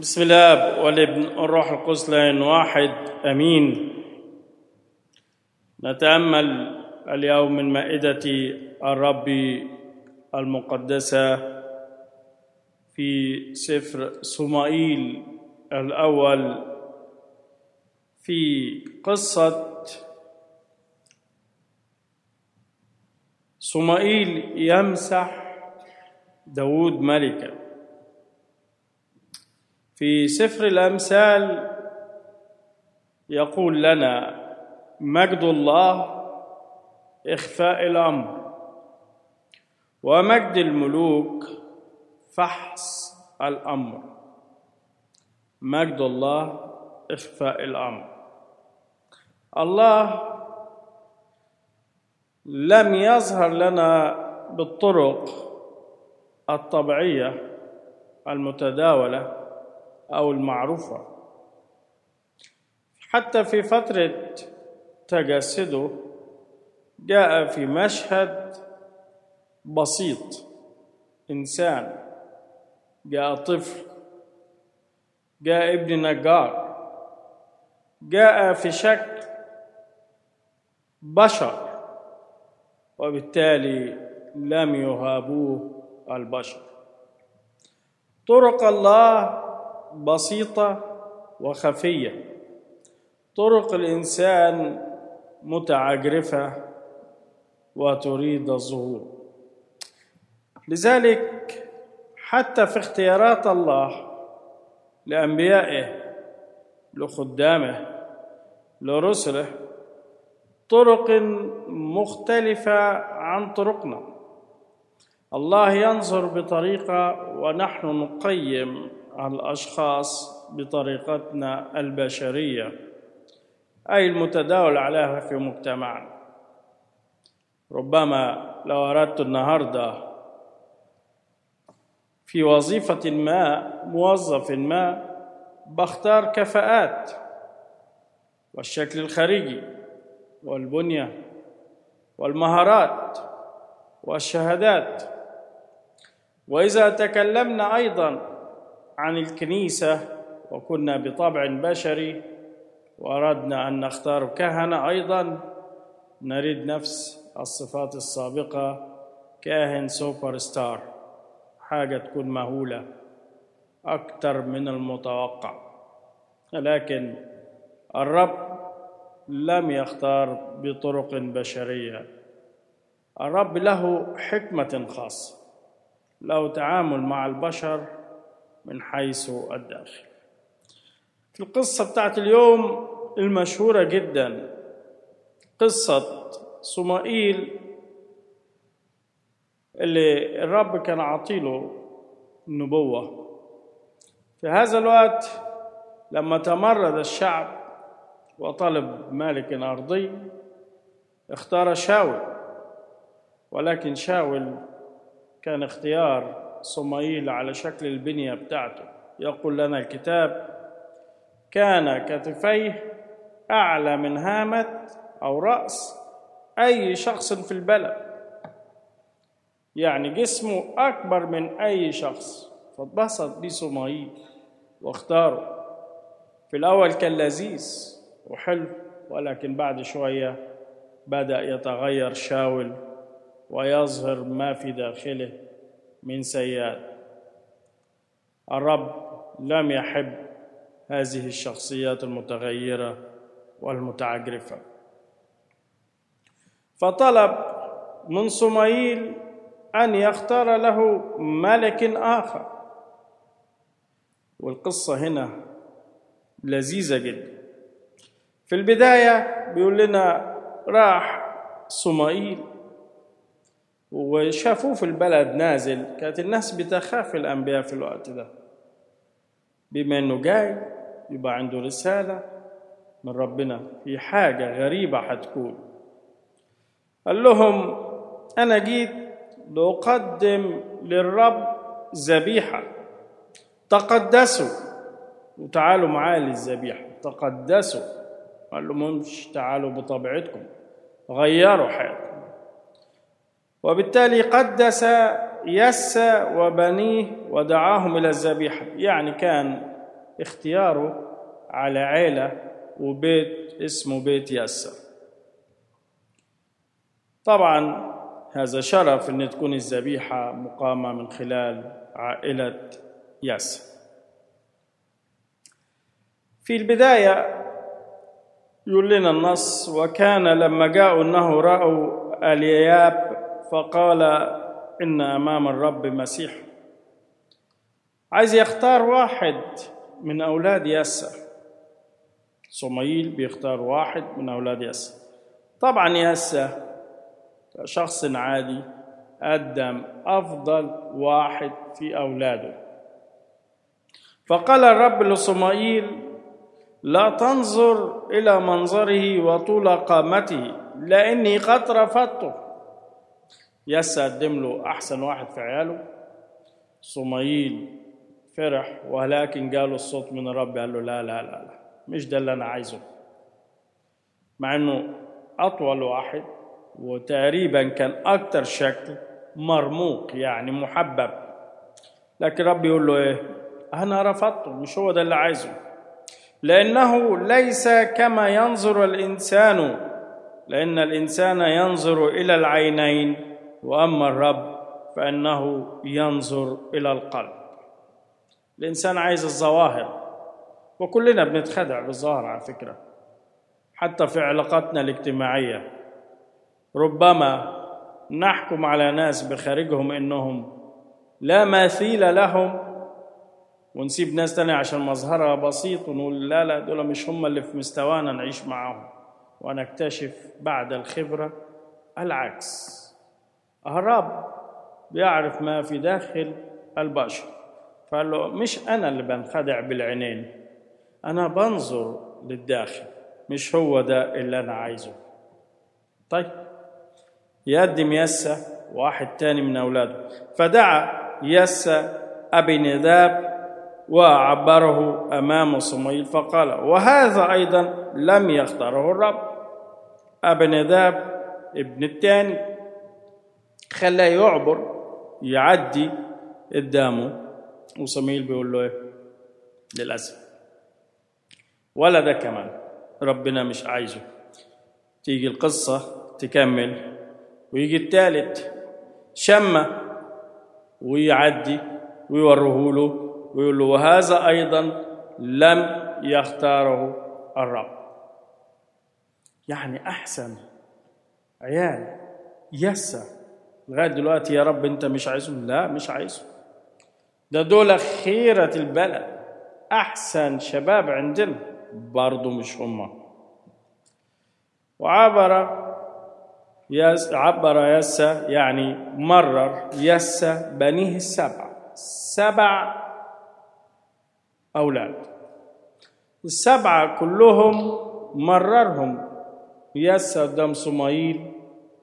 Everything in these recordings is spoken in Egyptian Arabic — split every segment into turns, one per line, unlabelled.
بسم الله والابن الروح القدس لين واحد امين نتامل اليوم من مائده الرب المقدسه في سفر صمائيل الاول في قصه صمائيل يمسح داود ملكا في سفر الامثال يقول لنا مجد الله اخفاء الامر ومجد الملوك فحص الامر مجد الله اخفاء الامر الله لم يظهر لنا بالطرق الطبيعيه المتداوله او المعروفه حتى في فتره تجسده جاء في مشهد بسيط انسان جاء طفل جاء ابن نجار جاء في شكل بشر وبالتالي لم يهابوه البشر طرق الله بسيطه وخفيه طرق الانسان متعجرفه وتريد الظهور لذلك حتى في اختيارات الله لانبيائه لخدامه لرسله طرق مختلفه عن طرقنا الله ينظر بطريقه ونحن نقيم الاشخاص بطريقتنا البشريه اي المتداول عليها في مجتمعنا ربما لو اردت النهارده في وظيفه ما موظف ما بختار كفاءات والشكل الخارجي والبنيه والمهارات والشهادات واذا تكلمنا ايضا عن الكنيسه وكنا بطبع بشري واردنا ان نختار كهنه ايضا نريد نفس الصفات السابقه كاهن سوبر ستار حاجه تكون مهوله اكثر من المتوقع لكن الرب لم يختار بطرق بشريه الرب له حكمه خاصه له تعامل مع البشر من حيث الداخل في القصة بتاعت اليوم المشهورة جدا قصة صمائيل اللي الرب كان عاطيله النبوة في هذا الوقت لما تمرد الشعب وطلب مالك أرضي اختار شاول ولكن شاول كان اختيار صمائيل على شكل البنية بتاعته يقول لنا الكتاب كان كتفيه أعلى من هامة أو رأس أي شخص في البلد يعني جسمه أكبر من أي شخص فاتبسط بيه صمائيل واختاره في الأول كان لذيذ وحلو ولكن بعد شوية بدأ يتغير شاول ويظهر ما في داخله من سيئات الرب لم يحب هذه الشخصيات المتغيره والمتعجرفه فطلب من صمائيل ان يختار له ملك اخر والقصه هنا لذيذه جدا في البدايه بيقول لنا راح صمائيل وشافوه في البلد نازل كانت الناس بتخاف الأنبياء في الوقت ده بما إنه جاي يبقى عنده رسالة من ربنا في حاجة غريبة هتكون قال لهم أنا جيت لأقدم للرب ذبيحة تقدسوا وتعالوا معايا للذبيحة تقدسوا قال لهم مش تعالوا بطبيعتكم غيروا حياتكم وبالتالي قدس يس وبنيه ودعاهم الى الذبيحه يعني كان اختياره على عيلة وبيت اسمه بيت يسر طبعا هذا شرف ان تكون الذبيحة مقامة من خلال عائلة ياسر في البداية يقول لنا النص وكان لما جاءوا انه رأوا الياب فقال ان امام الرب مسيح عايز يختار واحد من اولاد ياسر صميل بيختار واحد من اولاد ياسر طبعا ياسر شخص عادي قدم افضل واحد في اولاده فقال الرب لصمائيل لا تنظر الى منظره وطول قامته لاني قد رفضته يسا قدم له احسن واحد في عياله صمائيل فرح ولكن جاله الصوت من الرب قال له لا لا لا لا مش ده اللي انا عايزه مع انه اطول واحد وتقريبا كان اكتر شكل مرموق يعني محبب لكن رب يقول له ايه انا رفضته مش هو ده اللي عايزه لانه ليس كما ينظر الانسان لان الانسان ينظر الى العينين واما الرب فانه ينظر الى القلب الانسان عايز الظواهر وكلنا بنتخدع بالظاهر على فكره حتى في علاقاتنا الاجتماعيه ربما نحكم على ناس بخارجهم انهم لا مثيل لهم ونسيب ناس تانية عشان مظهرها بسيط ونقول لا لا دول مش هم اللي في مستوانا نعيش معاهم ونكتشف بعد الخبرة العكس الرب بيعرف ما في داخل البشر فقال له مش أنا اللي بنخدع بالعينين أنا بنظر للداخل مش هو ده اللي أنا عايزه طيب يقدم يسى واحد تاني من أولاده فدعا يسى أبي نداب وعبره أمام صموئيل فقال وهذا أيضا لم يختاره الرب أبي نداب ابن الثاني خلاه يعبر يعدي قدامه وصموئيل بيقول له ايه للأسف ولا ده كمان ربنا مش عايزه تيجي القصة تكمل ويجي الثالث شمة ويعدي ويوره له ويقول له وهذا أيضا لم يختاره الرب يعني أحسن عيال يسا لغاية دلوقتي يا رب أنت مش عايزهم لا مش عايزهم ده دول خيرة البلد أحسن شباب عندنا برضو مش هم وعبر يس عبر يسا يعني مرر يسا بنيه السبع سبع أولاد السبعة كلهم مررهم يسا قدام صمايل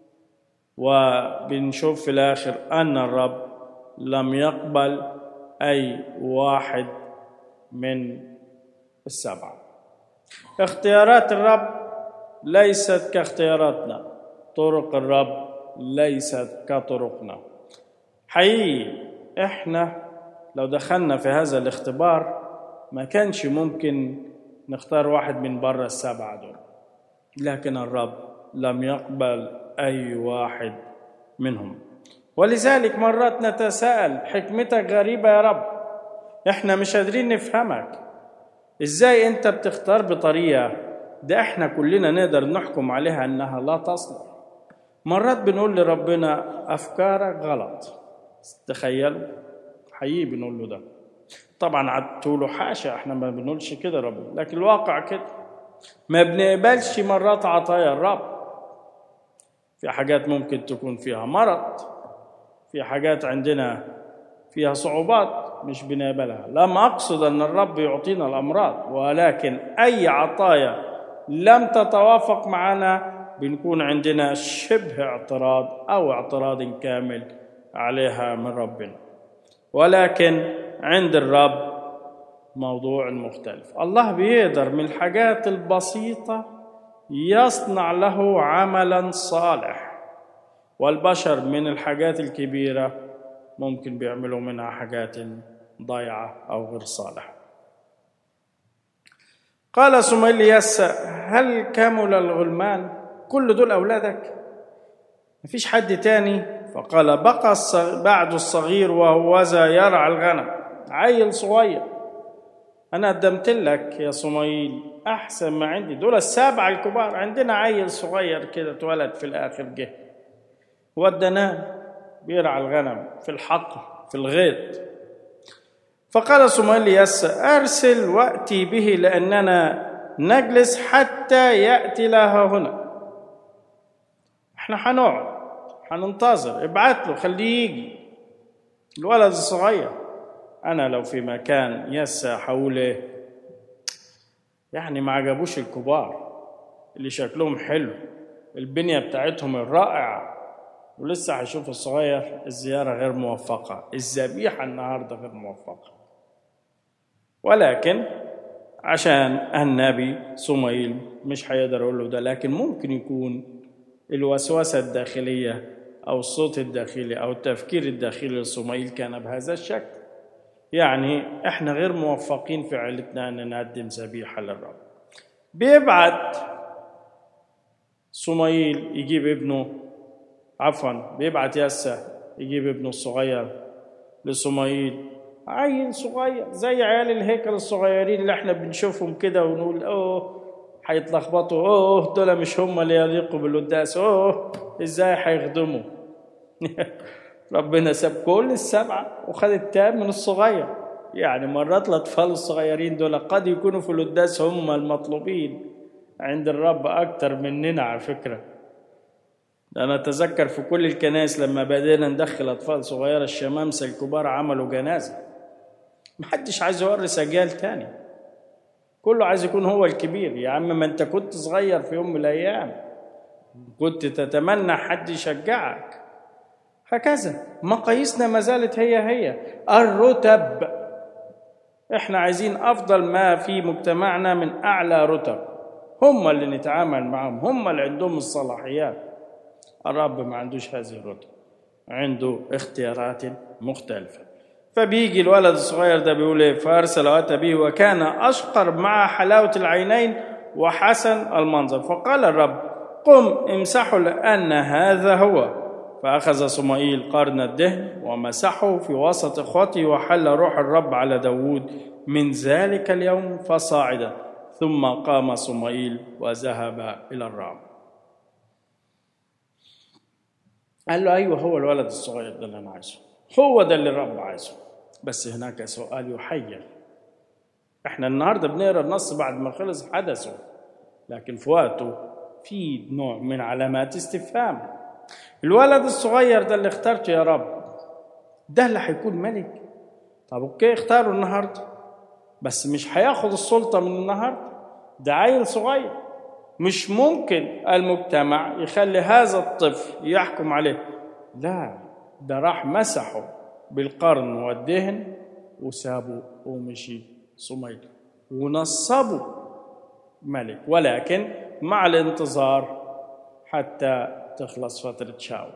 وبنشوف في الآخر أن الرب لم يقبل أي واحد من السبعة اختيارات الرب ليست كاختياراتنا طرق الرب ليست كطرقنا حقيقي احنا لو دخلنا في هذا الاختبار ما كانش ممكن نختار واحد من بره السبعة دول لكن الرب لم يقبل أي واحد منهم ولذلك مرات نتساءل حكمتك غريبة يا رب احنا مش قادرين نفهمك ازاي انت بتختار بطريقة ده احنا كلنا نقدر نحكم عليها انها لا تصلح مرات بنقول لربنا افكارك غلط تخيلوا حقيقي بنقول له ده طبعا عدتوا له حاشا احنا ما بنقولش كده رب لكن الواقع كده ما بنقبلش مرات عطايا الرب في حاجات ممكن تكون فيها مرض في حاجات عندنا فيها صعوبات مش بنقبلها لم أقصد أن الرب يعطينا الأمراض ولكن أي عطايا لم تتوافق معنا بنكون عندنا شبه اعتراض أو اعتراض كامل عليها من ربنا ولكن عند الرب موضوع مختلف الله بيقدر من الحاجات البسيطة يصنع له عملا صالح والبشر من الحاجات الكبيرة ممكن بيعملوا منها حاجات ضايعة أو غير صالحة قال سميل يس هل كمل الغلمان كل دول أولادك مفيش حد تاني فقال بقى بعد الصغير وهو ذا يرعى الغنم عيل صغير أنا قدمت لك يا صميل أحسن ما عندي دول السبعة الكبار عندنا عيل صغير كده اتولد في الآخر جه ودناه بيرعى الغنم في الحقل في الغيط فقال صمويل ليس أرسل وأتي به لأننا نجلس حتى يأتي لها هنا احنا هنقعد هننتظر ابعت له خليه يجي الولد الصغير أنا لو في مكان يسا حول ايه يعني ما عجبوش الكبار اللي شكلهم حلو البنية بتاعتهم الرائعة ولسه هشوف الصغير الزيارة غير موفقة الذبيحة النهاردة غير موفقة ولكن عشان النبي صميل مش هيقدر يقول له ده لكن ممكن يكون الوسوسة الداخلية أو الصوت الداخلي أو التفكير الداخلي لصميل كان بهذا الشكل يعني احنا غير موفقين في عيلتنا ان نقدم ذبيحه للرب بيبعت صميل يجيب ابنه عفوا بيبعت يسا يجيب ابنه الصغير لصميل عيل صغير زي عيال الهيكل الصغيرين اللي احنا بنشوفهم كده ونقول اوه هيتلخبطوا اوه دول مش هم اللي يليقوا بالقداس اوه ازاي هيخدموا ربنا ساب كل السبعة وخد التام من الصغير يعني مرات الأطفال الصغيرين دول قد يكونوا في القداس هم المطلوبين عند الرب أكتر مننا على فكرة أنا أتذكر في كل الكنائس لما بدينا ندخل أطفال صغيرة الشمامسة الكبار عملوا جنازة محدش عايز يورث أجيال تاني كله عايز يكون هو الكبير يا عم ما أنت كنت صغير في يوم من الأيام كنت تتمنى حد يشجعك هكذا مقاييسنا ما زالت هي هي الرتب احنا عايزين افضل ما في مجتمعنا من اعلى رتب هم اللي نتعامل معهم هم اللي عندهم الصلاحيات الرب ما عندوش هذه الرتب عنده اختيارات مختلفة فبيجي الولد الصغير ده بيقول ايه فارسل واتى به وكان اشقر مع حلاوة العينين وحسن المنظر فقال الرب قم امسحه لأن هذا هو فأخذ صمائيل قرن الدهن ومسحه في وسط إخوته وحل روح الرب على داود من ذلك اليوم فصاعدا ثم قام صمائيل وذهب إلى الرام قال له أيوه هو الولد الصغير ده اللي أنا عايزه هو ده اللي الرب عايزه بس هناك سؤال يحير احنا النهارده بنقرا النص بعد ما خلص حدثه لكن في وقته في نوع من علامات استفهام الولد الصغير ده اللي اخترته يا رب ده اللي هيكون ملك طب اوكي اختاره النهارده بس مش هياخد السلطه من النهارده ده عيل صغير مش ممكن المجتمع يخلي هذا الطفل يحكم عليه لا ده راح مسحه بالقرن والدهن وسابه ومشي صميل ونصبه ملك ولكن مع الانتظار حتى تخلص فترة شاول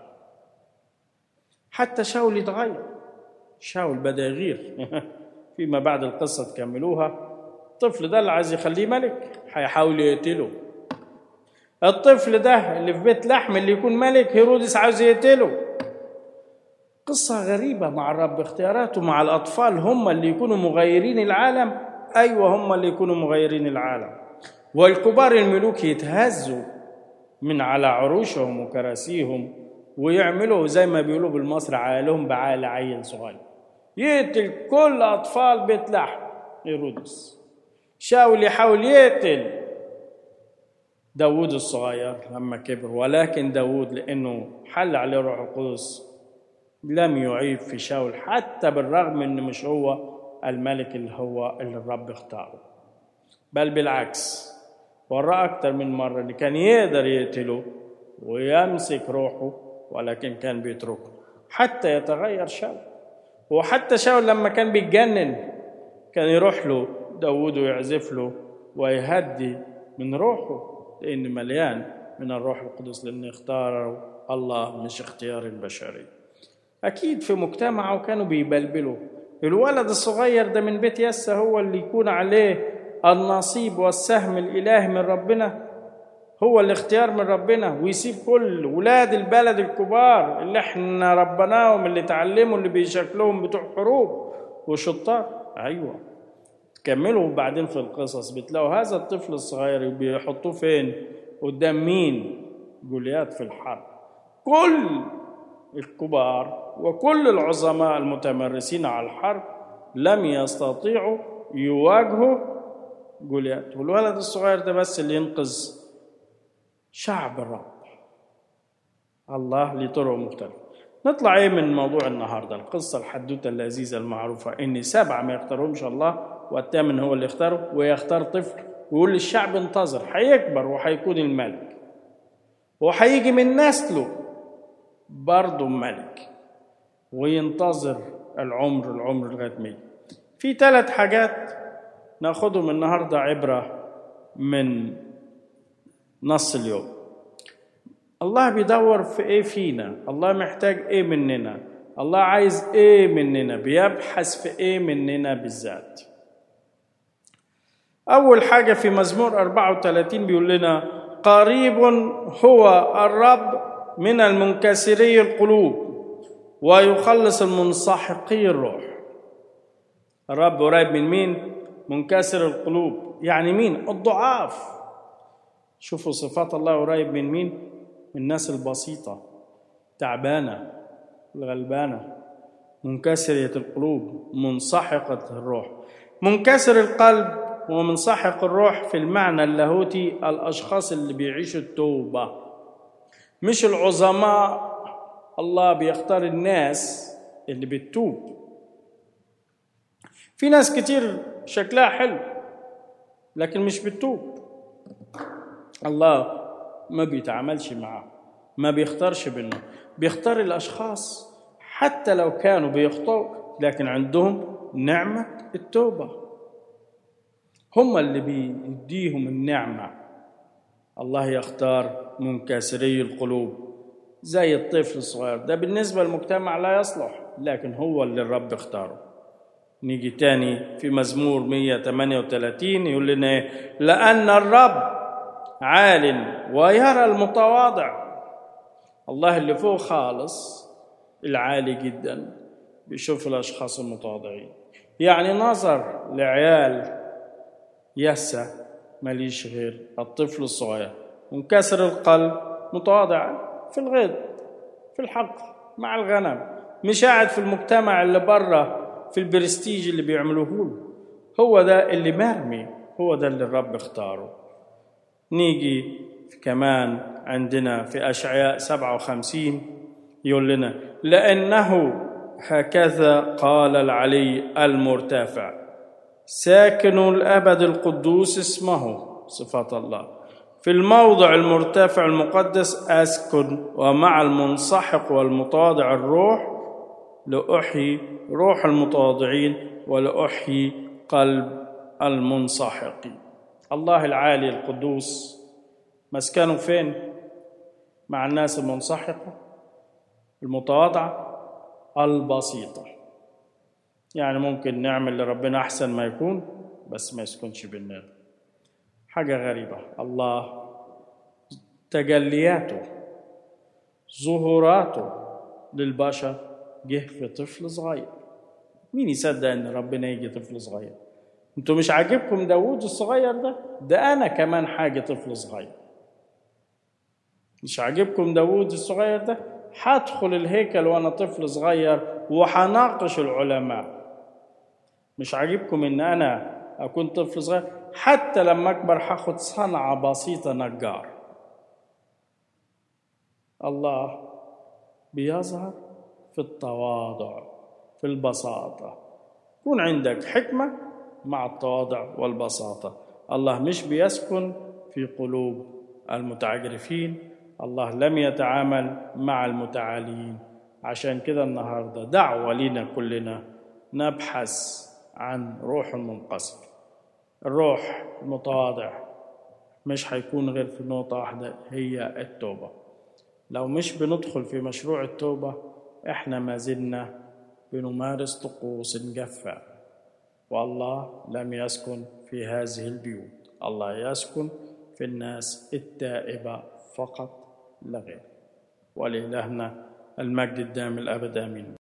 حتى شاول يتغير شاول بدأ يغير فيما بعد القصة تكملوها الطفل ده اللي عايز يخليه ملك هيحاول يقتله الطفل ده اللي في بيت لحم اللي يكون ملك هيرودس عاوز يقتله قصة غريبة مع الرب اختياراته مع الأطفال هم اللي يكونوا مغيرين العالم أيوة هم اللي يكونوا مغيرين العالم والكبار الملوك يتهزوا من على عروشهم وكراسيهم ويعملوا زي ما بيقولوا بالمصري عيالهم بعال عيل صغير يقتل كل أطفال بيت لحم هيرودس شاول يحاول يقتل داود الصغير لما كبر ولكن داود لأنه حل عليه روح القدس لم يعيب في شاول حتى بالرغم انه مش هو الملك اللي هو اللي الرب اختاره بل بالعكس وراه أكتر من مرة اللي كان يقدر يقتله ويمسك روحه ولكن كان بيتركه حتى يتغير شاول وحتى شاول لما كان بيتجنن كان يروح له داود ويعزف له ويهدي من روحه لأن مليان من الروح القدس لأن اختاره الله مش اختيار البشري أكيد في مجتمعه كانوا بيبلبلوا الولد الصغير ده من بيت يسا هو اللي يكون عليه النصيب والسهم الإلهي من ربنا هو الاختيار من ربنا ويسيب كل ولاد البلد الكبار اللي احنا ربناهم اللي اتعلموا اللي بيشكلهم بتوع حروب وشطار ايوه كملوا بعدين في القصص بتلاقوا هذا الطفل الصغير بيحطوه فين قدام مين جوليات في الحرب كل الكبار وكل العظماء المتمرسين على الحرب لم يستطيعوا يواجهوا جوليات والولد الصغير ده بس اللي ينقذ شعب الرب الله لطرق مختلفة نطلع ايه من موضوع النهارده القصة الحدوتة اللذيذة المعروفة ان سبعة ما يختارهمش الله والثامن هو اللي اختاره ويختار طفل ويقول للشعب انتظر هيكبر وهيكون الملك وهيجي من نسله برضه ملك وينتظر العمر العمر لغايه ما في ثلاث حاجات ناخدهم النهارده عبره من نص اليوم الله بيدور في ايه فينا الله محتاج ايه مننا الله عايز ايه مننا بيبحث في ايه مننا بالذات اول حاجه في مزمور 34 بيقول لنا قريب هو الرب من المنكسري القلوب ويخلص المنسحقي الروح الرب قريب من مين منكسر القلوب يعني مين الضعاف شوفوا صفات الله قريب من مين من الناس البسيطة تعبانة الغلبانة منكسرة القلوب منسحقة الروح منكسر القلب ومنسحق الروح في المعنى اللاهوتي الأشخاص اللي بيعيشوا التوبة مش العظماء الله بيختار الناس اللي بتتوب في ناس كتير شكلها حلو لكن مش بتتوب الله ما بيتعاملش معاه ما بيختارش بينهم بيختار الاشخاص حتى لو كانوا بيخطئوا لكن عندهم نعمه التوبه هم اللي بيديهم النعمه الله يختار منكسري القلوب زي الطفل الصغير ده بالنسبه للمجتمع لا يصلح لكن هو اللي الرب اختاره نيجي تاني في مزمور 138 يقول لنا ايه لأن الرب عال ويرى المتواضع الله اللي فوق خالص العالي جدا بيشوف الأشخاص المتواضعين يعني نظر لعيال يسا ماليش غير الطفل الصغير منكسر القلب متواضع في الغيط في الحق مع الغنم مش قاعد في المجتمع اللي بره في البرستيج اللي بيعملوه له هو ده اللي مرمي هو ده اللي الرب اختاره نيجي كمان عندنا في أشعياء 57 يقول لنا لأنه هكذا قال العلي المرتفع ساكن الأبد القدوس اسمه صفات الله في الموضع المرتفع المقدس أسكن ومع المنسحق والمتواضع الروح لأحيي روح المتواضعين ولأحيي قلب المنسحق الله العالي القدوس مسكنه فين مع الناس المنسحقة المتواضعة البسيطة يعني ممكن نعمل لربنا أحسن ما يكون بس ما يسكنش بالنار حاجة غريبة الله تجلياته ظهوراته للبشر جه في طفل صغير مين يصدق ان ربنا يجي طفل صغير انتوا مش عاجبكم داوود الصغير ده ده انا كمان حاجه طفل صغير مش عاجبكم داوود الصغير ده هدخل الهيكل وانا طفل صغير وهناقش العلماء مش عاجبكم ان انا اكون طفل صغير حتى لما اكبر هاخد صنعه بسيطه نجار الله بيظهر في التواضع في البساطة كون عندك حكمة مع التواضع والبساطة الله مش بيسكن في قلوب المتعجرفين الله لم يتعامل مع المتعالين عشان كده النهاردة دعوة لنا كلنا نبحث عن روح منقسم الروح المتواضع مش هيكون غير في نقطة واحدة هي التوبة لو مش بندخل في مشروع التوبة احنا ما زلنا بنمارس طقوس جافة والله لم يسكن في هذه البيوت الله يسكن في الناس التائبة فقط لا غير ولإلهنا المجد الدائم الأبد آمين